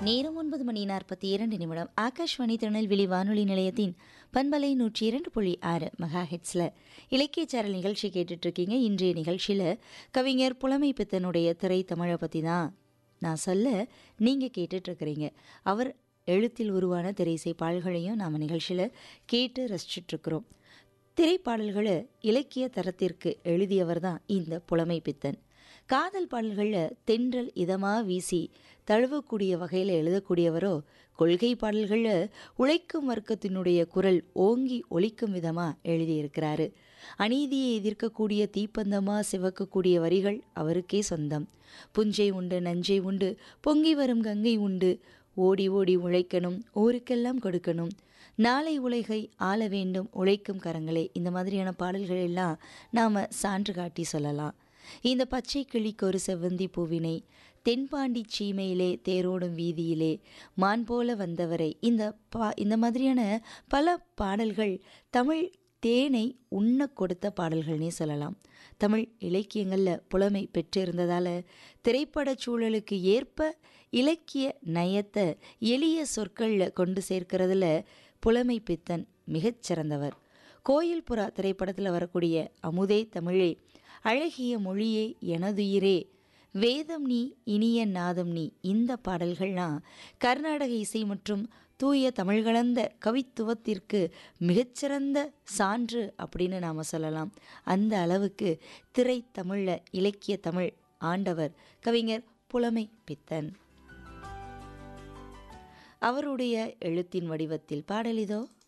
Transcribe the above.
நேரம் ஒன்பது மணி நாற்பத்தி இரண்டு நிமிடம் ஆகாஷ்வாணி திருநெல்வேலி வானொலி நிலையத்தின் பண்பலை நூற்றி இரண்டு புள்ளி ஆறு மெகா ஹெட்ஸில் இலக்கிய சேரல் நிகழ்ச்சி கேட்டுட்டு இருக்கீங்க இன்றைய நிகழ்ச்சியில் கவிஞர் புலமை பித்தனுடைய திரை தமிழை பற்றி தான் நான் சொல்ல நீங்கள் கேட்டுட்ருக்கிறீங்க அவர் எழுத்தில் உருவான திரைசை பாடல்களையும் நாம் நிகழ்ச்சியில் கேட்டு ரசிச்சிட்ருக்கிறோம் திரைப்பாடல்களை இலக்கிய தரத்திற்கு எழுதியவர் தான் இந்த புலமை பித்தன் காதல் பாடல்களில் தென்றல் இதமாக வீசி தழுவக்கூடிய வகையில் எழுதக்கூடியவரோ கொள்கை பாடல்களில் உழைக்கும் வர்க்கத்தினுடைய குரல் ஓங்கி ஒலிக்கும் விதமாக எழுதியிருக்கிறாரு அநீதியை எதிர்க்கக்கூடிய தீப்பந்தமாக சிவக்கக்கூடிய வரிகள் அவருக்கே சொந்தம் புஞ்சை உண்டு நஞ்சை உண்டு பொங்கி வரும் கங்கை உண்டு ஓடி ஓடி உழைக்கணும் ஊருக்கெல்லாம் கொடுக்கணும் நாளை உலகை ஆள வேண்டும் உழைக்கும் கரங்களே இந்த மாதிரியான பாடல்கள் எல்லாம் நாம் சான்று காட்டி சொல்லலாம் இந்த பச்சை கிளிக்கு ஒரு செவ்வந்தி பூவினை தென்பாண்டி சீமையிலே தேரோடும் வீதியிலே மான் போல வந்தவரை இந்த பா இந்த மாதிரியான பல பாடல்கள் தமிழ் தேனை உண்ண கொடுத்த பாடல்கள்னே சொல்லலாம் தமிழ் இலக்கியங்களில் புலமை பெற்றிருந்ததால் திரைப்படச் சூழலுக்கு ஏற்ப இலக்கிய நயத்தை எளிய சொற்களில் கொண்டு சேர்க்கிறதுல புலமை பித்தன் மிகச்சிறந்தவர் கோயில் புறா திரைப்படத்தில் வரக்கூடிய அமுதே தமிழே அழகிய மொழியே எனதுயிரே வேதம் நீ இனிய நாதம் நீ இந்த பாடல்கள்லாம் கர்நாடக இசை மற்றும் தூய தமிழ் கலந்த கவித்துவத்திற்கு மிகச்சிறந்த சான்று அப்படின்னு நாம் சொல்லலாம் அந்த அளவுக்கு திரை தமிழில் இலக்கிய தமிழ் ஆண்டவர் கவிஞர் புலமை பித்தன் அவருடைய எழுத்தின் வடிவத்தில் பாடலிதோ